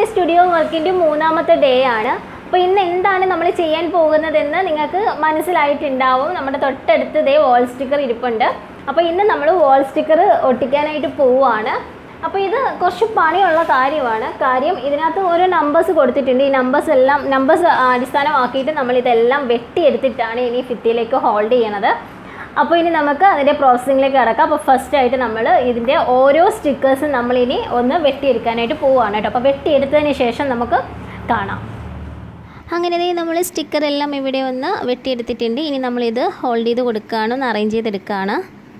നമ്മുടെ സ്റ്റുഡിയോ വർക്കിൻ്റെ മൂന്നാമത്തെ ഡേ ആണ് അപ്പോൾ ഇന്ന് എന്താണ് നമ്മൾ ചെയ്യാൻ പോകുന്നതെന്ന് നിങ്ങൾക്ക് മനസ്സിലായിട്ടുണ്ടാവും നമ്മുടെ തൊട്ടടുത്ത് ദേ വാൾ സ്റ്റിക്കർ ഇരിപ്പുണ്ട് അപ്പോൾ ഇന്ന് നമ്മൾ വാൾ സ്റ്റിക്കർ ഒട്ടിക്കാനായിട്ട് പോവുകയാണ് അപ്പോൾ ഇത് കുറച്ച് പണിയുള്ള കാര്യമാണ് കാര്യം ഇതിനകത്ത് ഓരോ നമ്പേഴ്സ് കൊടുത്തിട്ടുണ്ട് ഈ നമ്പേഴ്സ് എല്ലാം നമ്പേഴ്സ് അടിസ്ഥാനമാക്കിയിട്ട് നമ്മൾ ഇതെല്ലാം വെട്ടിയെടുത്തിട്ടാണ് ഇനി ഭിത്തിയിലേക്ക് ഹോൾഡ് ചെയ്യണത് അപ്പോൾ ഇനി നമുക്ക് അതിൻ്റെ പ്രോസസ്സിങ്ങിലേക്ക് കിടക്കാം അപ്പോൾ ഫസ്റ്റ് ആയിട്ട് നമ്മൾ ഇതിൻ്റെ ഓരോ സ്റ്റിക്കേഴ്സും നമ്മളിനി ഒന്ന് വെട്ടിയെടുക്കാനായിട്ട് പോവുകയാണ് കേട്ടോ അപ്പോൾ വെട്ടിയെടുത്തതിന് ശേഷം നമുക്ക് കാണാം അങ്ങനെ ദേ നമ്മൾ സ്റ്റിക്കർ എല്ലാം ഇവിടെ ഒന്ന് വെട്ടിയെടുത്തിട്ടുണ്ട് ഇനി നമ്മളിത് ഹോൾഡ് ചെയ്ത് കൊടുക്കുകയാണ് ഒന്ന് അറേഞ്ച് ചെയ്തെടുക്കുകയാണ്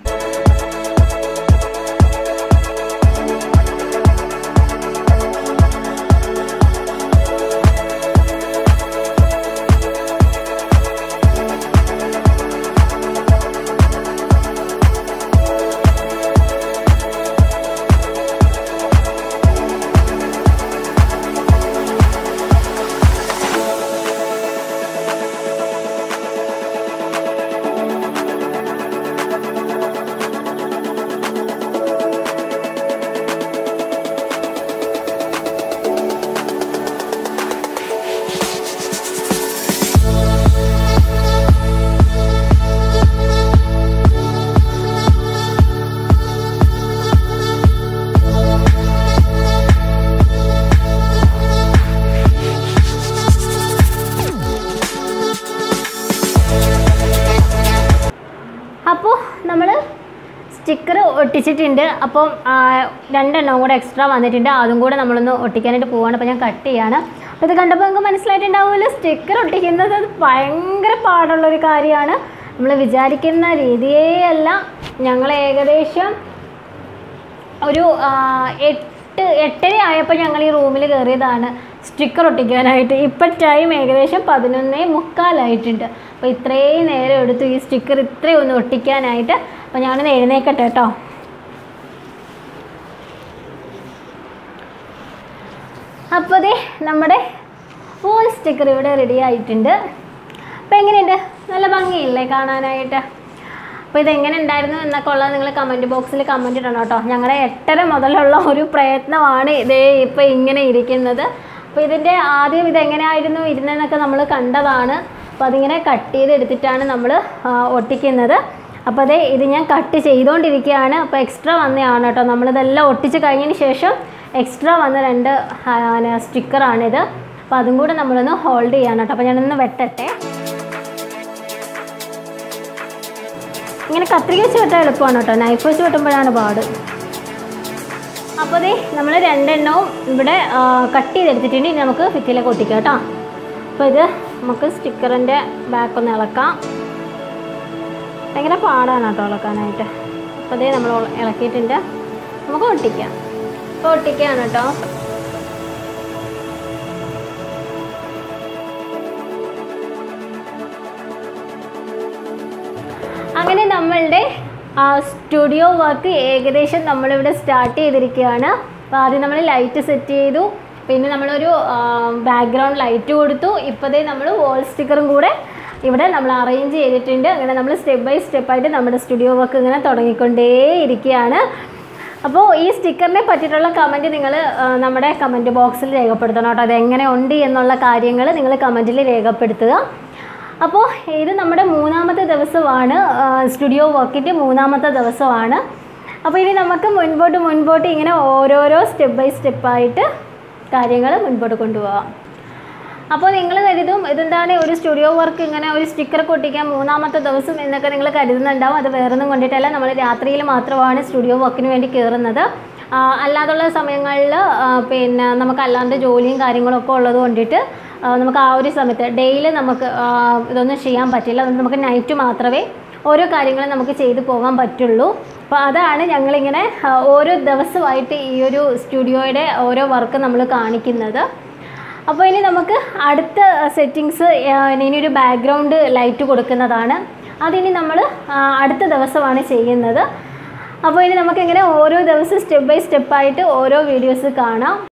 അപ്പോൾ നമ്മൾ സ്റ്റിക്കർ ഒട്ടിച്ചിട്ടുണ്ട് അപ്പം ആ, രണ്ടെണ്ണം കൂടെ എക്സ്ട്രാ വന്നിട്ടുണ്ട് അതും കൂടെ നമ്മളൊന്ന് ഒട്ടിക്കാനായിട്ട് പോവാണ് അപ്പോൾ ഞാൻ കട്ട് ചെയ്യാണ് അപ്പോൾ ഇത് കണ്ടപ്പോൾ നിങ്ങൾക്ക് മനസ്സിലായിട്ടുണ്ടാവുമല്ലോ സ്റ്റിക്കർ ഒട്ടിക്കുന്നത് അത് ഭയങ്കര പാടുള്ളൊരു കാര്യമാണ് നമ്മൾ വിചാരിക്കുന്ന രീതിയേ അല്ല ഞങ്ങൾ ഏകദേശം ഒരു ആ, എട്ട് എട്ടര ആയപ്പോൾ ഞങ്ങൾ ഈ റൂമിൽ കയറിയതാണ് സ്റ്റിക്കർ ഒട്ടിക്കാനായിട്ട് ഇപ്പം ടൈം ഏകദേശം പതിനൊന്നേ മുക്കാലായിട്ടുണ്ട് അപ്പോൾ ഇത്രയും നേരം എടുത്തു ഈ സ്റ്റിക്കർ ഇത്രയും ഒന്ന് ഒട്ടിക്കാനായിട്ട് അപ്പോൾ ഞാനൊന്ന് എഴുന്നേക്കട്ടെ കേട്ടോ അപ്പോൾ ദേ നമ്മുടെ വോൾ സ്റ്റിക്കർ ഇവിടെ റെഡി ആയിട്ടുണ്ട് അപ്പോൾ എങ്ങനെയുണ്ട് നല്ല ഭംഗിയില്ലേ കാണാനായിട്ട് അപ്പോൾ ഇതെങ്ങനെ ഉണ്ടായിരുന്നു എന്നൊക്കെ ഉള്ളത് നിങ്ങൾ കമൻറ്റ് ബോക്സിൽ കമൻറ്റ് ഇടണം കേട്ടോ ഞങ്ങളുടെ എട്ടര മുതലുള്ള ഒരു പ്രയത്നമാണ് ഇതേ ഇപ്പോൾ ഇങ്ങനെ ഇരിക്കുന്നത് അപ്പോൾ ഇതിൻ്റെ ആദ്യം ഇതെങ്ങനെയായിരുന്നു ഇരുന്നതെന്നൊക്കെ നമ്മൾ കണ്ടതാണ് അപ്പോൾ അതിങ്ങനെ കട്ട് ചെയ്ത് എടുത്തിട്ടാണ് നമ്മൾ ഒട്ടിക്കുന്നത് അപ്പോൾ അതെ ഇത് ഞാൻ കട്ട് ചെയ്തുകൊണ്ടിരിക്കുകയാണ് അപ്പോൾ എക്സ്ട്രാ വന്നതാണ് കേട്ടോ നമ്മളിതെല്ലാം ഒട്ടിച്ച് കഴിഞ്ഞതിന് ശേഷം എക്സ്ട്രാ വന്ന രണ്ട് സ്റ്റിക്കറാണിത് അപ്പോൾ അതും കൂടെ നമ്മളൊന്ന് ഹോൾഡ് ചെയ്യാണ് കേട്ടോ അപ്പോൾ ഞാനൊന്ന് വെട്ടട്ടെ ഇങ്ങനെ കത്രിക വെച്ച് വെട്ടാൻ എളുപ്പമാണ് കേട്ടോ നൈഫ് വെച്ച് വെട്ടുമ്പോഴാണ് പാട് അപ്പോൾ ദേ നമ്മൾ രണ്ടെണ്ണവും ഇവിടെ കട്ട് ചെയ്തെടുത്തിട്ടുണ്ട് ഇനി നമുക്ക് ഭിത്തിയിലേക്ക് ഒട്ടിക്കാം കേട്ടോ അപ്പോൾ ഇത് നമുക്ക് സ്റ്റിക്കറിൻ്റെ ബാക്ക് ഒന്ന് ഇളക്കാം ഭയങ്കര പാടാണ് കേട്ടോ ഇളക്കാനായിട്ട് അപ്പോൾ അതേ നമ്മൾ ഇളക്കിയിട്ടുണ്ട് നമുക്ക് ഒട്ടിക്കാം അപ്പോൾ ഒട്ടിക്കുകയാണ് കേട്ടോ അങ്ങനെ നമ്മളുടെ ആ സ്റ്റുഡിയോ വർക്ക് ഏകദേശം നമ്മളിവിടെ സ്റ്റാർട്ട് ചെയ്തിരിക്കുകയാണ് അപ്പോൾ ആദ്യം നമ്മൾ ലൈറ്റ് സെറ്റ് ചെയ്തു പിന്നെ നമ്മളൊരു ബാക്ക്ഗ്രൗണ്ട് ലൈറ്റ് കൊടുത്തു ഇപ്പോഴേ നമ്മൾ വോൾ സ്റ്റിക്കറും കൂടെ ഇവിടെ നമ്മൾ അറേഞ്ച് ചെയ്തിട്ടുണ്ട് അങ്ങനെ നമ്മൾ സ്റ്റെപ്പ് ബൈ സ്റ്റെപ്പായിട്ട് നമ്മുടെ സ്റ്റുഡിയോ വർക്ക് ഇങ്ങനെ തുടങ്ങിക്കൊണ്ടേ ഇരിക്കുകയാണ് അപ്പോൾ ഈ സ്റ്റിക്കറിനെ പറ്റിയിട്ടുള്ള കമൻറ്റ് നിങ്ങൾ നമ്മുടെ കമൻറ്റ് ബോക്സിൽ രേഖപ്പെടുത്തണം കേട്ടോ അതെങ്ങനെ ഉണ്ട് എന്നുള്ള കാര്യങ്ങൾ നിങ്ങൾ കമൻറ്റിൽ രേഖപ്പെടുത്തുക അപ്പോൾ ഇത് നമ്മുടെ മൂന്നാമത്തെ ദിവസമാണ് ആ, സ്റ്റുഡിയോ വർക്കിൻ്റെ മൂന്നാമത്തെ ദിവസമാണ് അപ്പോൾ ഇനി നമുക്ക് മുൻപോട്ട് മുൻപോട്ട് ഇങ്ങനെ ഓരോരോ സ്റ്റെപ്പ് ബൈ സ്റ്റെപ്പായിട്ട് കാര്യങ്ങൾ മുൻപോട്ട് കൊണ്ടുപോകാം അപ്പോൾ നിങ്ങൾ കരുതും ഇതെന്താണ് ഒരു സ്റ്റുഡിയോ വർക്ക് ഇങ്ങനെ ഒരു സ്റ്റിക്കർ ഒട്ടിക്കാൻ മൂന്നാമത്തെ ദിവസം എന്നൊക്കെ നിങ്ങൾ കരുതുന്നുണ്ടാവും അത് വേറൊന്നും കൊണ്ടിട്ടല്ല നമ്മൾ രാത്രിയിൽ മാത്രമാണ് സ്റ്റുഡിയോ വർക്കിന് വേണ്ടി കയറുന്നത് ആ, അല്ലാതുള്ള സമയങ്ങളിൽ പിന്നെ നമുക്ക് അല്ലാണ്ട് ജോലിയും കാര്യങ്ങളൊക്കെ ഉള്ളത് കൊണ്ടിട്ട് ആ, നമുക്ക് ആ ഒരു സമയത്ത് ഡെയിലി നമുക്ക് ആ, ഇതൊന്നും ചെയ്യാൻ പറ്റില്ല അതുകൊണ്ട് നമുക്ക് നൈറ്റ് മാത്രമേ ഓരോ കാര്യങ്ങളും നമുക്ക് ചെയ്തു പോകാൻ പറ്റുള്ളൂ അപ്പോൾ അതാണ് ഞങ്ങളിങ്ങനെ ആ, ഓരോ ദിവസമായിട്ട് ഈ ഒരു സ്റ്റുഡിയോയുടെ ഓരോ വർക്ക് നമ്മൾ കാണിക്കുന്നത് അപ്പോൾ ഇനി നമുക്ക് അടുത്ത സെറ്റിങ്സ് ഇനി ഒരു ബാക്ക്ഗ്രൗണ്ട് ലൈറ്റ് കൊടുക്കുന്നതാണ് അതിനി നമ്മൾ അടുത്ത ദിവസമാണ് ചെയ്യുന്നത് അപ്പോൾ ഇനി നമുക്കിങ്ങനെ ഓരോ ദിവസം സ്റ്റെപ്പ് ബൈ സ്റ്റെപ്പായിട്ട് ഓരോ വീഡിയോസ് കാണാം